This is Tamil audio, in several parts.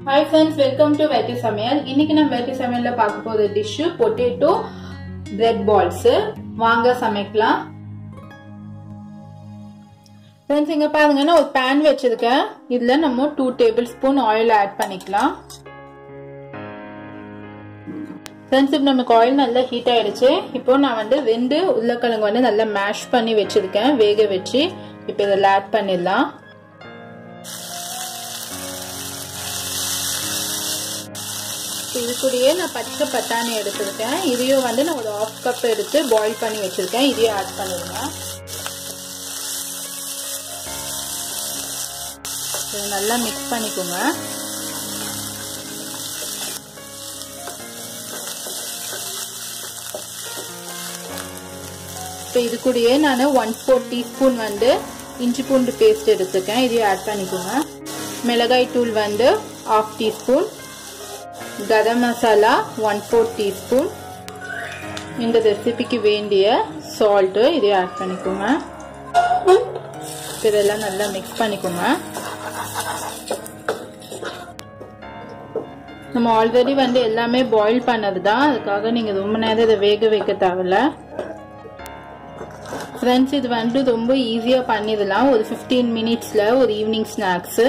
ஹாய் ஃப்ரெண்ட்ஸ் வெல்கம் டு வெட்டி சமையல் இன்னைக்கு நம்ம வெட்டி சமையல்ல பார்க்க போகிற டிஷ்ஷு பொட்டேட்டோ பிரெட் பால்ஸ் வாங்க சமைக்கலாம் ஃப்ரெண்ட்ஸ் இங்க பாருங்க நான் ஒரு பேன் வச்சிருக்கேன் இதுல நம்ம two tablespoon oil add பண்ணிக்கலாம் ஃப்ரெண்ட்ஸ் இப்போ நமக்கு ஆயில் நல்லா ஹீட் ஆயிடுச்சு இப்போ நான் வந்து ரெண்டு உருளைக்கிழங்கு வந்து நல்லா மேஷ் பண்ணி வச்சிருக்கேன் வேக வச்சு இப்போ இதில் ஆட் பண்ணிடலாம் இது கூடயே நான் பச்சை பட்டாணி எடுத்திருக்கேன் இதையும் வந்து நான் ஒரு ஆஃப் கப் எடுத்து பாயில் பண்ணி வச்சிருக்கேன் இதையும் ஆட் பண்ணிடுங்க இதை நல்லா மிக்ஸ் பண்ணிக்கோங்க இப்போ இது கூடயே நான் ஒன் ஃபோர் டீஸ்பூன் வந்து இஞ்சி பூண்டு பேஸ்ட் எடுத்துருக்கேன் இதையும் ஆட் பண்ணிக்கோங்க மிளகாய் தூள் வந்து half teaspoon garam masala one four teaspoon இந்த ரெசிபிக்கு வேண்டிய சால்ட்டு இதையும் ஆட் பண்ணிக்கோங்க இதெல்லாம் நல்லா மிக்ஸ் பண்ணிக்கோங்க நம்ம ஆல்ரெடி வந்து எல்லாமே பாயில் பண்ணது தான் அதுக்காக நீங்கள் ரொம்ப நேரம் இதை வேக வைக்க தேவையில்ல ஃப்ரெண்ட்ஸ் இது வந்து ரொம்ப ஈஸியாக பண்ணிடலாம் ஒரு ஃபிஃப்டீன் மினிட்ஸில் ஒரு ஈவினிங் ஸ்நாக்ஸு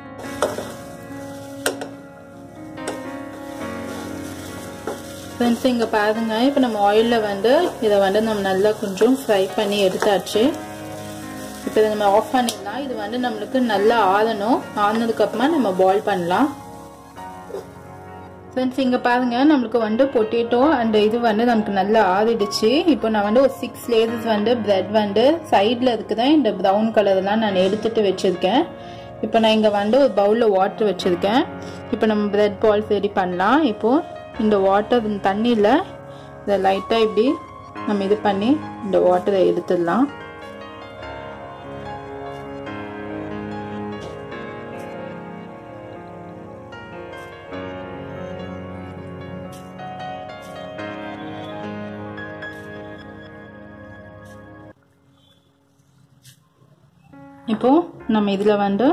ஃப்ரெண்ட்ஸ் இங்கே பாருங்க இப்போ நம்ம ஆயிலில் வந்து இதை வந்து நம்ம நல்லா கொஞ்சம் ஃப்ரை பண்ணி எடுத்தாச்சு இப்போ இதை நம்ம ஆஃப் பண்ணிடலாம் இது வந்து நம்மளுக்கு நல்லா ஆறணும் ஆறுனதுக்கப்புறமா நம்ம பாயில் பண்ணலாம் ஃப்ரெண்ட்ஸ் இங்கே பாருங்க நம்மளுக்கு வந்து பொட்டேட்டோ அண்ட் இது வந்து நமக்கு நல்லா ஆறிடுச்சு இப்போ நான் வந்து ஒரு சிக்ஸ் லேசஸ் வந்து பிரெட் வந்து சைடில் இருக்குதான் இந்த ப்ரௌன் கலர்லாம் நான் எடுத்துட்டு வச்சுருக்கேன் இப்போ நான் இங்கே வந்து ஒரு பவுலில் வாட்டர் வச்சுருக்கேன் இப்போ நம்ம பிரெட் பால்ஸ் ரெடி பண்ணலாம் இப்போது இந்த வாட்டர் தண்ணியில் இதை லைட்டாக இப்படி நம்ம இது பண்ணி இந்த வாட்டரை எடுத்துடலாம் இப்போ நம்ம இதில் வந்து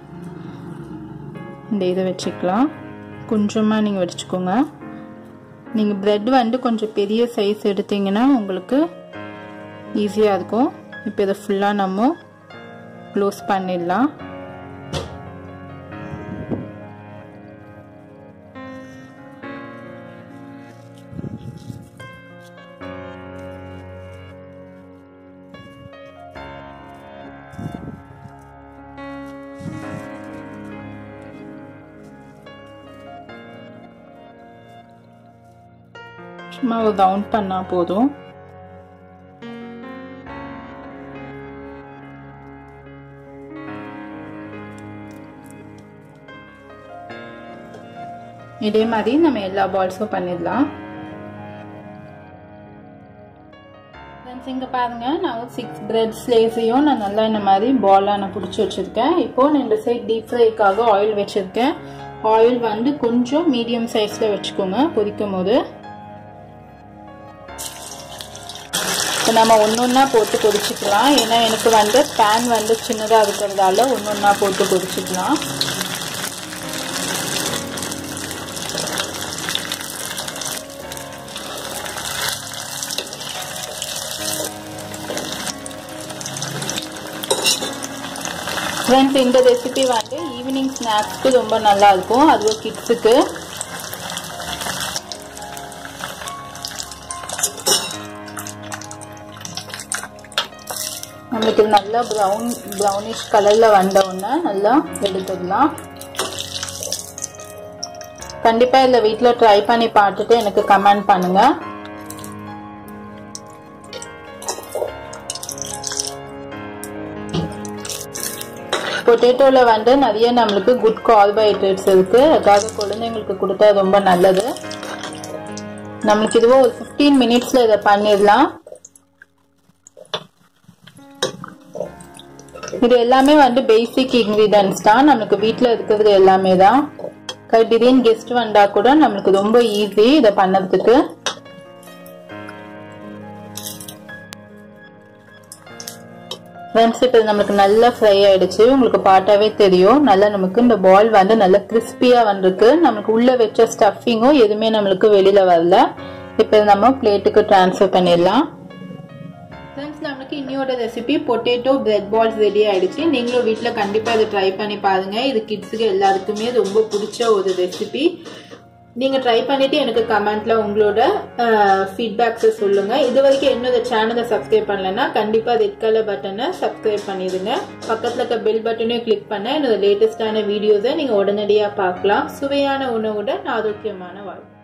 இந்த இதை வச்சுக்கலாம் கொஞ்சமாக நீங்கள் வச்சுக்கோங்க நீங்கள் ப்ரெட் வந்து கொஞ்சம் பெரிய சைஸ் எடுத்தீங்கன்னா உங்களுக்கு ஈஸியாக இருக்கும் இப்போ இதை ஃபுல்லாக நம்ம க்ளோஸ் பண்ணிடலாம் சும்மா ஒரு ரவுண்ட் பண்ணால் போதும் இதே மாதிரி நம்ம எல்லா பால்ஸும் பண்ணிடலாம் ஃப்ரெண்ட்ஸ் இங்கே பாருங்க நான் ஒரு சிக்ஸ் பிரெட் ஸ்லேஸையும் நான் நல்லா இந்த மாதிரி பாலாக நான் பிடிச்சி வச்சுருக்கேன் இப்போ நான் இந்த சைட் டீப் ஃப்ரைக்காக ஆயில் வச்சுருக்கேன் ஆயில் வந்து கொஞ்சம் மீடியம் சைஸில் வச்சுக்கோங்க பொரிக்கும் போது இப்போ நம்ம ஒன்று ஒன்றா போட்டு பொரிச்சிக்கலாம் ஏன்னா எனக்கு வந்து பேன் வந்து சின்னதாக இருக்கிறதால ஒன்று ஒன்றா போட்டு பொரிச்சிக்கலாம் ஃப்ரெண்ட்ஸ் இந்த ரெசிபி வந்து ஈவினிங் ஸ்நாக்ஸ்க்கு ரொம்ப நல்லா இருக்கும் அதுவும் கிட்ஸுக்கு நம்மளுக்கு நல்லா ப்ரௌன் ப்ரௌனிஷ் கலரில் வந்த உடனே நல்லா எடுத்துடலாம் கண்டிப்பாக இதில் வீட்டில் ட்ரை பண்ணி பார்த்துட்டு எனக்கு கமெண்ட் பண்ணுங்கள் பொட்டேட்டோவில் வந்து நிறைய நம்மளுக்கு குட் கார்போஹைட்ரேட்ஸ் இருக்குது அதுக்காக குழந்தைங்களுக்கு கொடுத்தா ரொம்ப நல்லது நம்மளுக்கு இதுவோ ஒரு ஃபிஃப்டீன் மினிட்ஸில் இதை பண்ணிடலாம் இது எல்லாமே வந்து பேசிக் இன்கிரீடியன்ஸ் தான் நம்மளுக்கு வீட்டில் இருக்கிறது எல்லாமே தான் திடீர்னு கெஸ்ட் வந்தா கூட நம்மளுக்கு ரொம்ப ஈஸி இதை பண்ணதுக்கு ஃப்ரெண்ட்ஸ் இப்போ இது நம்மளுக்கு நல்லா ஃப்ரை ஆயிடுச்சு உங்களுக்கு பார்த்தாவே தெரியும் நல்லா நமக்கு இந்த பால் வந்து நல்லா கிறிஸ்பியா வந்திருக்கு நம்மளுக்கு உள்ள வச்ச ஸ்டஃபிங்கும் எதுவுமே நம்மளுக்கு வெளியில வரல இப்போ நம்ம பிளேட்டுக்கு ட்ரான்ஸ்ஃபர் பண்ணிடலாம் ஃப்ரெண்ட்ஸ் நம்மளுக்கு இன்னியோட recipe potato bread balls ready ஆயிடுச்சு நீங்களும் வீட்டில் கண்டிப்பாக இதை ட்ரை பண்ணி பாருங்க இது கிட்ஸுக்கு எல்லாருக்குமே ரொம்ப பிடிச்ச ஒரு ரெசிபி நீங்கள் ட்ரை பண்ணிவிட்டு எனக்கு கமெண்ட்டில் உங்களோட ஃபீட்பேக்ஸை சொல்லுங்கள் இது வரைக்கும் என்னோட சேனலை சப்ஸ்கிரைப் பண்ணலைன்னா கண்டிப்பாக ரெட் கலர் பட்டனை சப்ஸ்கிரைப் பண்ணிடுங்க பக்கத்தில் இருக்க பெல் பட்டனையும் கிளிக் பண்ண என்னோட லேட்டஸ்டான வீடியோஸை நீங்கள் உடனடியாக பார்க்கலாம் சுவையான உணவுடன் ஆரோக்கியமான வாழ்க்கை